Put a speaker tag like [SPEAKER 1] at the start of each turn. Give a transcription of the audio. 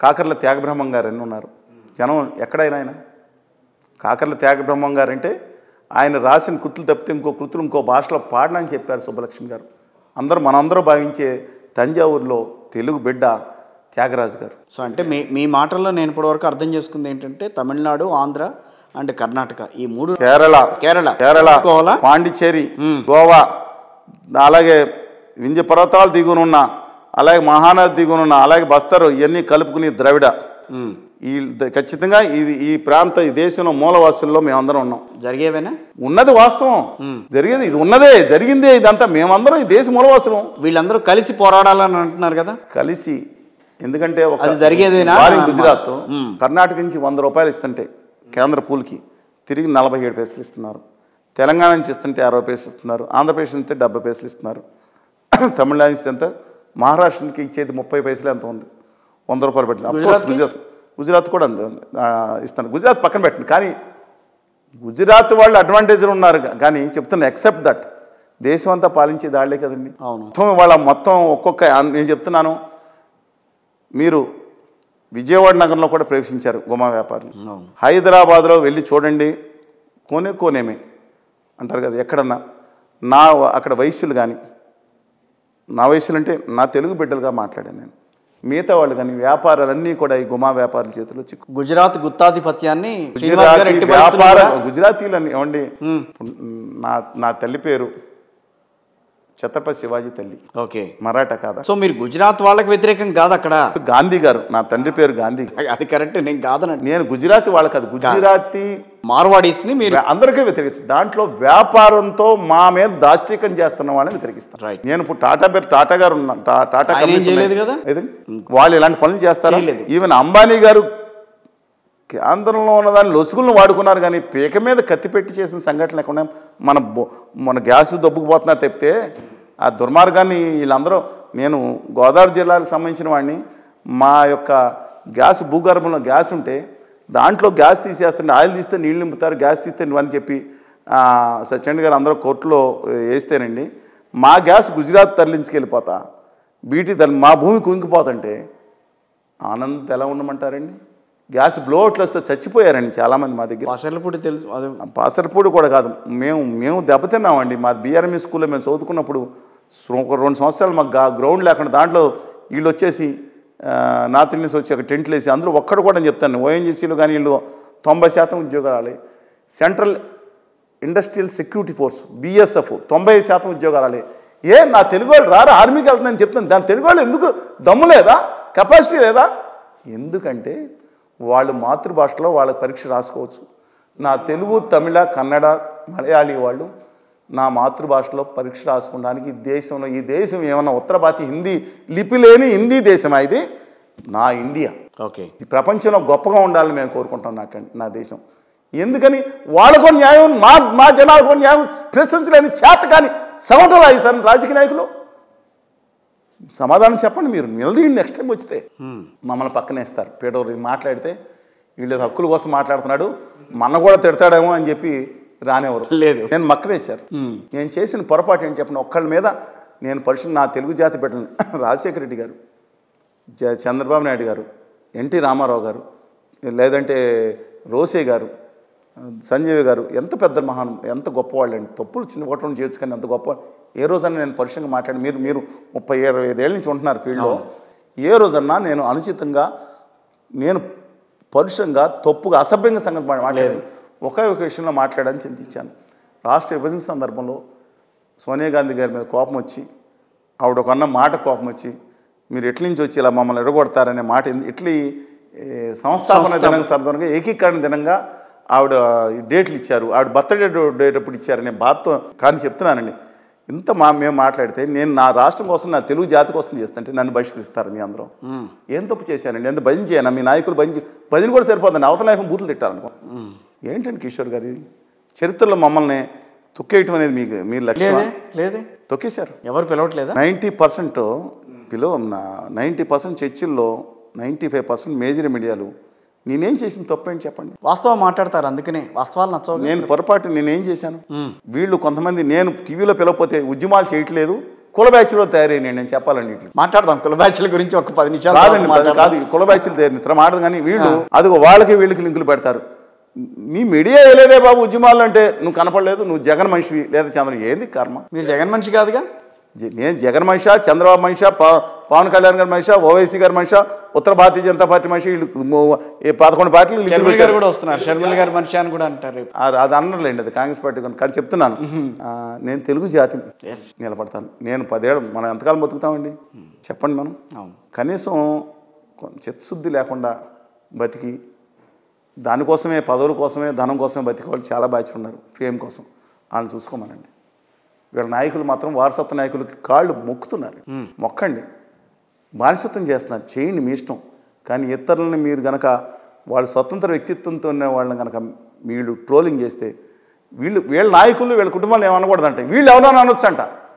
[SPEAKER 1] కాకర్ల త్యాగబ్రహ్మం గారు అని ఉన్నారు జనం ఎక్కడైనా ఆయన కాకర్ల త్యాగబ్రహ్మం గారు అంటే ఆయన రాసిన కృతులు తప్పితే ఇంకో కృతులు ఇంకో భాషలో పాడనని చెప్పారు సుబ్బలక్ష్మి గారు అందరూ మనందరూ భావించే తంజావూరులో తెలుగు బిడ్డ త్యాగరాజు గారు
[SPEAKER 2] సో అంటే మీ మీ మాటల్లో నేను ఇప్పటివరకు అర్థం చేసుకుంది ఏంటంటే తమిళనాడు ఆంధ్ర అండ్ కర్ణాటక ఈ మూడు
[SPEAKER 1] కేరళ
[SPEAKER 2] కేరళ
[SPEAKER 1] కేరళ
[SPEAKER 2] గోవా
[SPEAKER 1] పాండిచ్చేరి గోవా అలాగే వింధ్య పర్వతాలు దిగునున్న అలాగే మహానది దిగునున్న అలాగే బస్తరు ఇవన్నీ కలుపుకుని ద్రవిడ
[SPEAKER 2] మ్మ్.
[SPEAKER 1] ఈ ద- ఖచ్చితంగా ఇది ఈ ప్రాంత ఈ దేశంలో మూలవాసుల్లో మేమందరం ఉన్నాం
[SPEAKER 2] జరిగేవేనా
[SPEAKER 1] ఉన్నది వాస్తవం జరిగేది ఇది ఉన్నదే జరిగిందే ఇదంతా మేమందరం ఈ దేశ మూలవాసులం
[SPEAKER 2] వీళ్ళందరూ కలిసి పోరాడాలని అంటున్నారు కదా
[SPEAKER 1] కలిసి ఎందుకంటే ఒక
[SPEAKER 2] అది జరిగేదేనా?
[SPEAKER 1] ఫారిన్ గుజరాత్
[SPEAKER 2] మ్మ్.
[SPEAKER 1] కర్ణాటక నుంచి వంద రూపాయలు ఇస్తుంటే కేంద్ర పూల్కి తిరిగి నలభై ఏడు పైసలు ఇస్తున్నారు తెలంగాణ నుంచి ఇస్తుంటే అరవై పైసలు ఇస్తున్నారు ఆంధ్రప్రదేశ్ నుంచి డెబ్బై పైసలు ఇస్తున్నారు తమిళనాడు నుంచి ఎంత మహారాష్ట్రకి ఇచ్చేది ముప్పై పైసలు ఎంత ఉంది వంద రూపాయలు పెట్టింది అఫ్కోర్స్
[SPEAKER 2] గుజరాత్కి?
[SPEAKER 1] గుజరాత్ గుజరాత్ కూడా అంతే ఉంది. ఆ, ఇస్తాను గుజరాత్ పక్కన పెట్టండి కానీ గుజరాత్ వాళ్ళు అడ్వాంటేజ్లు ఉన్నారు గా- కానీ చెప్తున్నా ఎక్సెప్ట్ దట్ దేశం అంతా పాలించే దాళ్లే కదండి
[SPEAKER 2] అవును.
[SPEAKER 1] మొత్తం వాళ్ళ మొత్తం ఒక్కొక్క నేను చెప్తున్నాను మీరు విజయవాడ నగరంలో కూడా ప్రవేశించారు గుమా వ్యాపారులు
[SPEAKER 2] అవును
[SPEAKER 1] హైదరాబాద్లో వెళ్ళి చూడండి కోనే కోనేమే అంటారు కదా ఎక్కడన్నా నా అక్కడ వైశ్యులు కానీ నా వయసులు అంటే నా తెలుగు బిడ్డలుగా మాట్లాడాను నేను మిగతా వాళ్ళు కానీ వ్యాపారాలన్నీ కూడా ఈ గుమా వ్యాపారుల చేతిలో చిక్కు
[SPEAKER 2] గుజరాత్ గుత్తాధిపత్యాన్ని శ్రీనివాస్ గారు
[SPEAKER 1] గుజరాతీ
[SPEAKER 2] ఎట్టి
[SPEAKER 1] వ్యాపార
[SPEAKER 2] పరిస్థితుల్లో
[SPEAKER 1] గుజరాతీలు అని ఏమండి నా నా తల్లి పేరు ఛత్రపతి శివాజీ తల్లి
[SPEAKER 2] ఓకే
[SPEAKER 1] మరాఠా కాదా
[SPEAKER 2] సో మీరు గుజరాత్ వాళ్ళకి వ్యతిరేకం కాదు అక్కడ
[SPEAKER 1] గాంధీ గారు నా తండ్రి పేరు గాంధీ
[SPEAKER 2] అది కరెక్ట్ నేను కాదనండి
[SPEAKER 1] నేను గుజరాతీ వాళ్ళ కాదు గుజరాతీ
[SPEAKER 2] మార్వాడీస్ ని మీరు
[SPEAKER 1] అందరికీ వ్యతిరేకిస్తాను దాంట్లో వ్యాపారంతో మా మీద దాష్టీకం చేస్తున్న వాళ్ళని వ్యతిరేకిస్తాను
[SPEAKER 2] Right.
[SPEAKER 1] నేను ఇప్పుడు టాటా పేరు టాటా గారు ఉన్నా టా- టాటా
[SPEAKER 2] ఆయన ఏం
[SPEAKER 1] కంపెనీస్
[SPEAKER 2] చేయలేదు
[SPEAKER 1] ఉన్నాయి.
[SPEAKER 2] కదా?
[SPEAKER 1] ఏదండి? వాళ్ళు ఇలాంటి పనులు చేస్తారు
[SPEAKER 2] చేయలేదు.
[SPEAKER 1] ఈవెన్ అంబానీ గారు కేంద్రంలో ఉన్న దాని లొసుగులను వాడుకున్నారు కానీ పీక మీద కత్తి పెట్టి చేసిన సంఘటన లేకుండా మన బొ- మన గ్యాస్ దొబ్బుకుపోతున్నారు తప్పితే ఆ దుర్మార్గాన్ని వీళ్ళందరూ నేను గోదావరి జిల్లాకు సంబంధించిన వాడిని మా యొక్క గ్యాస్ భూగర్భంలో గ్యాస్ ఉంటే దాంట్లో గ్యాస్ తీసేస్తుంటే ఆయిల్ తీస్తే నీళ్ళు నింపుతారు గ్యాస్ తీస్తే అని చెప్పి ఆ, సత్యనారాయణ గారు అందరూ కోర్టులో వేస్తేనండి మా గ్యాస్ గుజరాత్ తరలించుకెళ్ళిపోతా బీటీ తరలి మా భూమి కుంగిపోతుంటే ఆనంద్ ఎలా ఉండమంటారండి గ్యాస్ బ్లోట్లు వస్తే చచ్చిపోయారండి చాలామంది మా దగ్గర
[SPEAKER 2] పసర్లపూడి తెలుసు అది
[SPEAKER 1] పాసరపూడి కూడా కాదు మేము మేము దెబ్బతిన్నామండి మా బీఆర్ఎంఈ స్కూల్లో మేము చదువుకున్నప్పుడు సో- ఒక రెండు సంవత్సరాలు మాకు గా- గ్రౌండ్ లేకుండా దాంట్లో వీళ్ళు వచ్చేసి ఆ, నార్త్ ఇండియన్స్ వచ్చి అక్కడ టెంట్లు వేసి అందులో ఒక్కడు కూడా అని చెప్తాను ఓఎన్జీసీలో కానీ వీళ్ళు తొంభై శాతం ఉద్యోగాలు central industrial security force BSF తొంభై శాతం ఉద్యోగాలు ఏ నా తెలుగు వాళ్ళు రారా ఆర్మీకి వెళ్తుందని చెప్తాను దాని తెలుగు వాళ్ళు ఎందుకు దమ్ము లేదా కెపాసిటీ లేదా ఎందుకంటే వాళ్ళు మాతృభాషలో వాళ్ళ పరీక్ష రాసుకోవచ్చు నా తెలుగు తమిళ కన్నడ మలయాళీ వాళ్ళు నా మాతృభాషలో పరీక్ష రాసుకోవడానికి ఈ దేశంలో ఈ దేశం ఏమన్నా ఉత్తర భారతీయ హిందీ లిపి లేని హిందీ దేశమా ఇది నా ఇండియా
[SPEAKER 2] ఓకే
[SPEAKER 1] ఈ ప్రపంచంలో గొప్పగా ఉండాలని మేము కోరుకుంటాం నాకు నా దేశం ఎందుకని వాళ్ళకు న్యాయం మా మా జనాలకు న్యాయం ప్రశ్నించలేని చేత కానీ సవటలు అయ్యారు రాజకీయ నాయకులు సమాధానం చెప్పండి మీరు నిలదీయండి నెక్స్ట్ టైం వచ్చితే మమ్మల్ని పక్కనేస్తారు పేదోరు మాట్లాడితే వీళ్ళు హక్కుల కోసం మాట్లాడుతున్నాడు మన కూడా తిడతాడేమో అని చెప్పి రానివ్వరు
[SPEAKER 2] లేదు.
[SPEAKER 1] నేను మక్కనేశారు నేను చేసిన పొరపాటు ఏంటి చెప్పండి ఒక్కళ్ళ మీద నేను పరిశుద్ధ నా తెలుగు జాతి బిడ్డలు రాజశేఖర రెడ్డి గారు జ- చంద్రబాబు నాయుడు గారు ఎన్టీ రామారావు గారు లేదంటే రోసే గారు సంజీవ్ గారు ఎంత పెద్ద మహాన్ ఎంత గొప్పవాళ్ళు అండి తప్పులు చిన్న ఓటం చేయొచ్చు కానీ అంత గొప్ప ఏ రోజన్నా నేను పరుషంగా మాట్లాడి మీరు మీరు ముప్పై ఇరవై ఐదేళ్ళ నుంచి ఉంటున్నారు ఫీల్డ్లో ఏ రోజన్నా నేను అనుచితంగా నేను పరుషంగా తప్పుగా అసభ్యంగా సంగతి మాట్లాడాను ఒకే ఒక విషయంలో మాట్లాడని చింతించాను రాష్ట్ర విభజన సందర్భంలో సోనియా గాంధీ గారి మీద కోపం వచ్చి ఆవిడ ఒక అన్న మాట కోపం వచ్చి మీరు ఎట్ల నుంచి వచ్చి ఇలా మమ్మల్ని ఎడగొడతారనే మాట ఎందు- ఇట్లీ ఏ, సంస్థాపన దినం సందర్భంగా ఏకీకరణ దినంగా ఆవిడ ఈ డేట్లు ఇచ్చారు ఆవిడ బర్త్డే డేట్ ఎప్పుడు ఇచ్చారనే బాధతో కానీ చెప్తున్నానండి ఇంత మా మేము మాట్లాడితే నేను నా రాష్ట్రం కోసం నా తెలుగు జాతి కోసం చేస్తుంటే నన్ను బహిష్కరిస్తారు మీ అందరం ఏం తప్పు చేశానండి ఎంత భజన చేయను మీ నాయకులు భజన చే- భజన కూడా సరిపోతుంది అవతల నాయకులు బూతులు తిట్టాలనుకో ఏంటండి కిషోర్ గారి చరిత్రలో మమ్మల్ని తొక్కేయటం అనేది మీకు మీరు లక్ష్యం
[SPEAKER 2] లేదే లేదే
[SPEAKER 1] తొక్కేశారు
[SPEAKER 2] ఎవరు పిలవట్లేదా
[SPEAKER 1] నైంటీ పర్సెంట్ పిలో నైంటీ పర్సెంట్ చర్చిల్లో నైంటీ ఫైవ్ పర్సెంట్ మేజర్ మీడియాలు నేనేం చేసిన తప్పేంటి చెప్పండి
[SPEAKER 2] వాస్తవం మాట్లాడతారు అందుకనే వాస్తవాలు నచ్చవు
[SPEAKER 1] నేను పొరపాటు నేనేం చేశాను వీళ్ళు కొంతమంది నేను టీవీలో పిలవకపోతే ఉద్యమాలు చేయట్లేదు కుల బ్యాచ్లో తయారైనాయి నేను చెప్పాలండి ఇట్లా
[SPEAKER 2] మాట్లాడదాం కుల బ్యాచ్ల గురించి ఒక పది నిమిషాలు
[SPEAKER 1] కాదండి
[SPEAKER 2] తర్వాత
[SPEAKER 1] అది
[SPEAKER 2] మాట్లాడదాం.
[SPEAKER 1] కాదు ఈ కుల బ్యాచ్లు తయారు సరే మాట కానీ వీళ్ళు అది వాళ్ళకి వీళ్ళకి లింకులు పెడతారు నీ మీడియా వేయలేదే బాబు ఉద్యమాలు అంటే నువ్వు కనపడలేదు నువ్వు జగన్ మనిషివి లేదా చంద్ర ఏంది కర్మ
[SPEAKER 2] మీరు జగన్ మనిషి కాదుగా
[SPEAKER 1] జ- నేను జగన్ మనిష చంద్రబాబు మనిష ప- పవన్ కళ్యాణ్ గారి మనిష ఓవైసీ గారి మనిష ఉత్తర భారతీయ జనతా పార్టీ మనిషి వీళ్ళు మూ- ఈ పదకొండు పార్టీలు లింకులు
[SPEAKER 2] షర్మిల గారు
[SPEAKER 1] పెట్టారు.
[SPEAKER 2] కూడా వస్తున్నారు షర్మిల గారి మనిషి అని కూడా అంటారు రేపు
[SPEAKER 1] ఆ- అది అన్నర్లేండి అది కాంగ్రెస్ పార్టీ కనుక కానీ చెప్తున్నాను ఆ, నేను తెలుగు జాతిని
[SPEAKER 2] ఎస్
[SPEAKER 1] నిలబడతాను నేను పదేళ్ళు మనం ఎంతకాలం బతుకుతామండి చెప్పండి మనం
[SPEAKER 2] అవును
[SPEAKER 1] కనీసం కొ- చిత్తశుద్ధి లేకుండా బతికి దానికోసమే పదవుల కోసమే ధనం కోసమే బతికే వాళ్ళు చాలా బాధ్యత ఉన్నారు ఫేమ్ కోసం వాళ్ళని చూసుకోమనండి వీళ్ళ నాయకులు మాత్రం వారసత్వ నాయకులకి కాళ్ళు మొక్కుతున్నారు మొక్కండి బానిసత్వం చేస్తున్నారు చేయండి మీ ఇష్టం కానీ ఇతరులని మీరు గనక వాళ్ళ స్వతంత్ర వ్యక్తిత్వంతో ఉన్న వాళ్ళని గనక వీళ్ళు ట్రోలింగ్ చేస్తే వీళ్ళు వీళ్ళ నాయకులు వీళ్ళ కుటుంబాలు ఏమనకూడదంట వీళ్ళు ఎవరో అనొచ్చంట